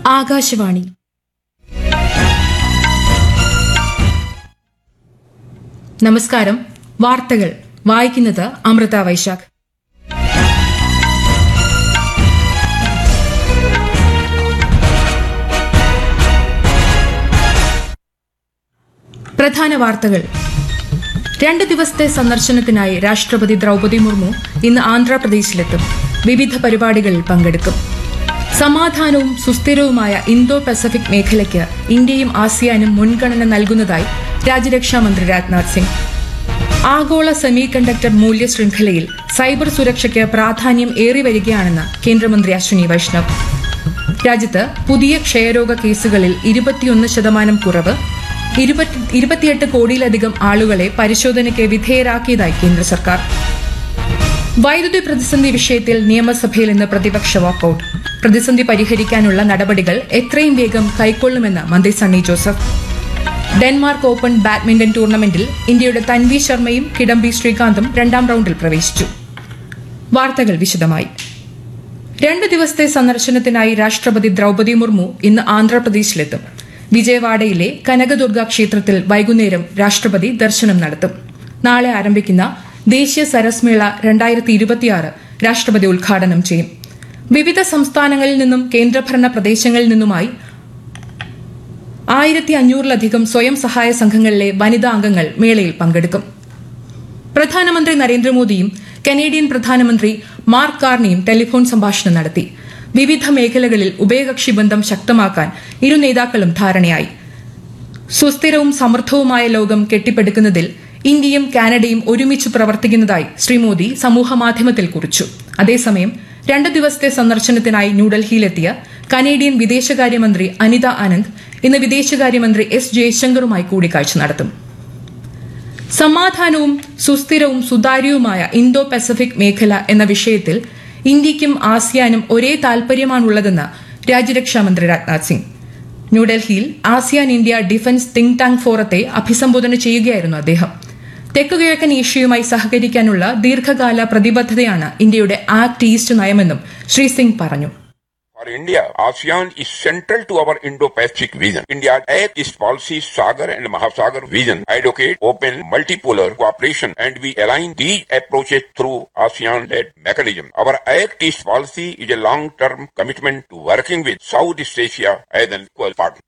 ആകാശവാണി നമസ്കാരം വാർത്തകൾ വായിക്കുന്നത് അമൃത വൈശാഖ് പ്രധാന വാർത്തകൾ രണ്ട് ദിവസത്തെ സന്ദർശനത്തിനായി രാഷ്ട്രപതി ദ്രൗപദി മുർമു ഇന്ന് ആന്ധ്രാപ്രദേശിലെത്തും വിവിധ പരിപാടികളിൽ പങ്കെടുക്കും സമാധാനവും സുസ്ഥിരവുമായ ഇന്തോ പസഫിക് മേഖലയ്ക്ക് ഇന്ത്യയും ആസിയാനും മുൻഗണന നൽകുന്നതായി രാജ്യരക്ഷാമന്ത്രി രാജ്നാഥ് സിംഗ് ആഗോള സെമി കണ്ടക്ടർ മൂല്യ ശൃംഖലയിൽ സൈബർ സുരക്ഷയ്ക്ക് പ്രാധാന്യം ഏറി വരികയാണെന്ന് കേന്ദ്രമന്ത്രി അശ്വിനി വൈഷ്ണവ് രാജ്യത്ത് പുതിയ ക്ഷയരോഗ കേസുകളിൽ ഇരുപത്തിയൊന്ന് ശതമാനം കുറവ് ഇരുപത്തി- ഇരുപത്തിയെട്ട് കോടിയിലധികം ആളുകളെ പരിശോധനയ്ക്ക് വിധേയരാക്കിയതായി കേന്ദ്ര സർക്കാർ വൈദ്യുതി പ്രതിസന്ധി വിഷയത്തിൽ നിയമസഭയിൽ ഇന്ന് പ്രതിപക്ഷ വാക്കൌട്ട് പ്രതിസന്ധി പരിഹരിക്കാനുള്ള നടപടികൾ എത്രയും വേഗം കൈക്കൊള്ളുമെന്ന് മന്ത്രി Sunny Joseph Denmark Open badminton ടൂർണമെന്റിൽ ഇന്ത്യയുടെ തൻവി ശർമ്മയും കിഡംബി ശ്രീകാന്തും രണ്ടാം റൌണ്ടിൽ പ്രവേശിച്ചു വാർത്തകൾ വിശദമായി രണ്ട് ദിവസത്തെ സന്ദർശനത്തിനായി രാഷ്ട്രപതി ദ്രൗപദി മുർമു ഇന്ന് ആന്ധ്രാപ്രദേശിലെത്തും വിജയവാഡയിലെ കനകദുർഗ ക്ഷേത്രത്തിൽ വൈകുന്നേരം രാഷ്ട്രപതി ദർശനം നടത്തും നാളെ ആരംഭിക്കുന്ന ദേശീയ സരസ് മേള രണ്ടായിരത്തി ഇരുപത്തിയാറ് രാഷ്ട്രപതി ഉദ്ഘാടനം ചെയ്യും വിവിധ സംസ്ഥാനങ്ങളിൽ നിന്നും കേന്ദ്രഭരണ പ്രദേശങ്ങളിൽ നിന്നുമായി ആയിരത്തി അഞ്ഞൂറിലധികം സ്വയം സഹായ സംഘങ്ങളിലെ വനിതാ അംഗങ്ങൾ മേളയിൽ പങ്കെടുക്കും പ്രധാനമന്ത്രി നരേന്ദ്രമോദിയും കനേഡിയൻ പ്രധാനമന്ത്രി മാർക്ക് കാർണിയും ടെലിഫോൺ സംഭാഷണം നടത്തി വിവിധ മേഖലകളിൽ ഉഭയകക്ഷി ബന്ധം ശക്തമാക്കാൻ ഇരു നേതാക്കളും ധാരണയായി സുസ്ഥിരവും സമൃദ്ധവുമായ ലോകം കെട്ടിപ്പടുക്കുന്നതിൽ ഇന്ത്യയും കാനഡയും ഒരുമിച്ച് പ്രവർത്തിക്കുന്നതായി ശ്രീ മോദി സമൂഹമാധ്യമത്തിൽ കുറിച്ചു അതേസമയം രണ്ട് ദിവസത്തെ സന്ദർശനത്തിനായി ന്യൂഡൽഹിയിലെത്തിയ കനേഡിയൻ വിദേശകാര്യമന്ത്രി അനിത ആനന്ദ് ഇന്ന് വിദേശകാര്യമന്ത്രി എസ് ജയശങ്കറുമായി കൂടിക്കാഴ്ച നടത്തും സമാധാനവും സുസ്ഥിരവും സുതാര്യവുമായ ഇന്തോ പസഫിക് മേഖല എന്ന വിഷയത്തിൽ ഇന്ത്യയ്ക്കും ആസിയാനും ഒരേ താൽപര്യമാണുള്ളതെന്ന് രാജ്യരക്ഷാമന്ത്രി രാജ്നാഥ് സിംഗ് ന്യൂഡൽഹിയിൽ ASEAN India defence think tank ഫോറത്തെ അഭിസംബോധന ചെയ്യുകയായിരുന്നു അദ്ദേഹം തെക്കുകിഴക്കൻ ഏഷ്യയുമായി സഹകരിക്കാനുള്ള ദീർഘകാല പ്രതിബദ്ധതയാണ് ഇന്ത്യയുടെ ആക്ട് ഈസ്റ്റ് നയമെന്നും ശ്രീ സിംഗ് പറഞ്ഞു For India, ASEAN is central to our Indo-Pacific vision. India's Act East policy, Sagar and Mahasagar vision advocate open multipolar cooperation and we align these approaches through ASEAN-led mechanism. Our Act East policy is a long-term commitment to working with Southeast Asia as an equal partner.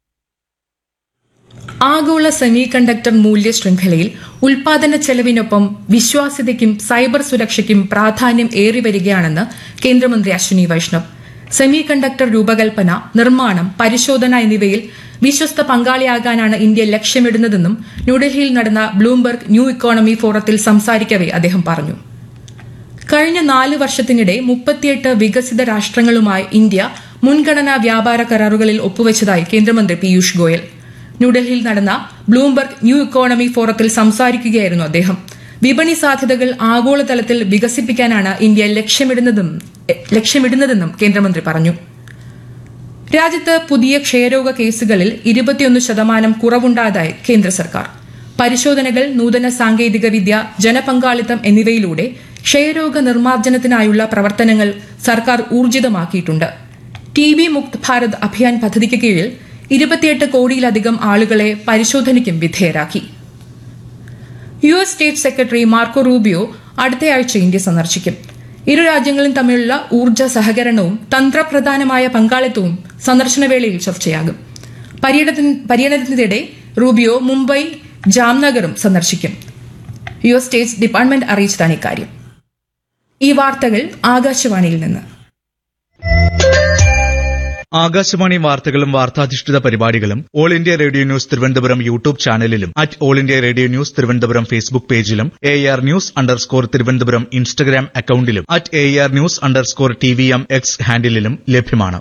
ആഗോള semiconductor മൂല്യ ശൃംഖലയിൽ ഉൽപാദന ചെലവിനൊപ്പം വിശ്വാസ്യതയ്ക്കും cyber സുരക്ഷയ്ക്കും പ്രാധാന്യം ഏറി വരികയാണെന്ന് കേന്ദ്രമന്ത്രി Ashwini Vaishnav semi conductor രൂപകൽപ്പന നിർമ്മാണം പരിശോധന എന്നിവയിൽ വിശ്വസ്ത പങ്കാളിയാകാനാണ് ഇന്ത്യ ലക്ഷ്യമിടുന്നതെന്നും ന്യൂഡൽഹിയിൽ നടന്ന ബ്ലൂംബർഗ് ന്യൂ ഇക്കോണമി ഫോറത്തിൽ സംസാരിക്കവെ അദ്ദേഹം പറഞ്ഞു കഴിഞ്ഞ നാല് വർഷത്തിനിടെ മുപ്പത്തിയെട്ട് വികസിത രാഷ്ട്രങ്ങളുമായി ഇന്ത്യ മുൻഗണനാ വ്യാപാര കരാറുകളിൽ ഒപ്പുവച്ചതായി കേന്ദ്രമന്ത്രി പീയൂഷ് ഗോയൽ ന്യൂഡൽഹിയിൽ നടന്ന ബ്ലൂംബർഗ് ന്യൂ ഇക്കോണമി ഫോറത്തിൽ സംസാരിക്കുകയായിരുന്നു അദ്ദേഹം വിപണി സാധ്യതകൾ ആഗോളതലത്തിൽ വികസിപ്പിക്കാനാണ് ഇന്ത്യ ലക്ഷ്യമിടുന്നതും ലക്ഷ്യമിടുന്നതെന്നും കേന്ദ്രമന്ത്രി പറഞ്ഞു രാജ്യത്ത് പുതിയ ക്ഷയരോഗ കേസുകളിൽ ഇരുപത്തിയൊന്ന് ശതമാനം കുറവുണ്ടായതായി കേന്ദ്ര സർക്കാർ പരിശോധനകൾ നൂതന സാങ്കേതിക വിദ്യ ജനപങ്കാളിത്തം എന്നിവയിലൂടെ ക്ഷയരോഗ നിർമ്മാർജ്ജനത്തിനായുള്ള പ്രവർത്തനങ്ങൾ സർക്കാർ ഊർജിതമാക്കിയിട്ടുണ്ട് ടി ബി മുക്ത് ഭാരത് അഭിയാൻ പദ്ധതിക്ക് കീഴിൽ ഇരുപത്തിയെട്ട് കോടിയിലധികം ആളുകളെ പരിശോധനയ്ക്കും വിധേയരാക്കി U S state secretary Marco Rubio അടുത്തയാഴ്ച ഇന്ത്യ സന്ദർശിക്കും ഇരു രാജ്യങ്ങളും തമ്മിലുള്ള ഊർജ്ജ സഹകരണവും തന്ത്രപ്രധാനമായ പങ്കാളിത്തവും സന്ദർശനവേളയിൽ ചർച്ചയാകും പര്യടനത്തിന് പര്യടനത്തിനിടെ റൂബിയോ മുംബൈ ജാംനഗറും സന്ദർശിക്കും യു എസ് സ്റ്റേറ്റ് ഡിപ്പാർട്ട്മെന്റ് അറിയിച്ചതാണ് ഇക്കാര്യം ഈ വാർത്തകൾ ആകാശവാണിയിൽ നിന്ന് ആകാശവാണി വാർത്തകളും വാർത്താധിഷ്ഠിത പരിപാടികളും All India Radio News Thiruvananthapuram YouTube ചാനലിലും at All India Radio News Thiruvananthapuram Facebook പേജിലും A R news underscore Thiruvananthapuram Instagram അക്കൌണ്ടിലും at A R news underscore T V M X ഹാൻഡിലും ലഭ്യമാണ്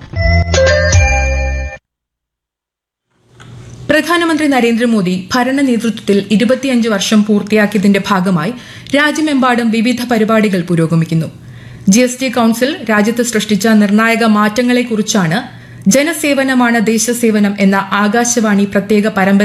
പ്രധാനമന്ത്രി നരേന്ദ്രമോദി ഭരണ നേതൃത്വത്തിൽ ഇരുപത്തിയഞ്ച് വർഷം പൂർത്തിയാക്കിയതിന്റെ ഭാഗമായി രാജ്യമെമ്പാടും വിവിധ പരിപാടികൾ പുരോഗമിക്കുന്നു ജി എസ് ടി കൌൺസിൽ രാജ്യത്ത് സൃഷ്ടിച്ച നിർണായക മാറ്റങ്ങളെക്കുറിച്ചാണ് ജനസേവനമാണ് ദേശസേവനം എന്ന ആകാശവാണി പ്രത്യേക പരമ്പര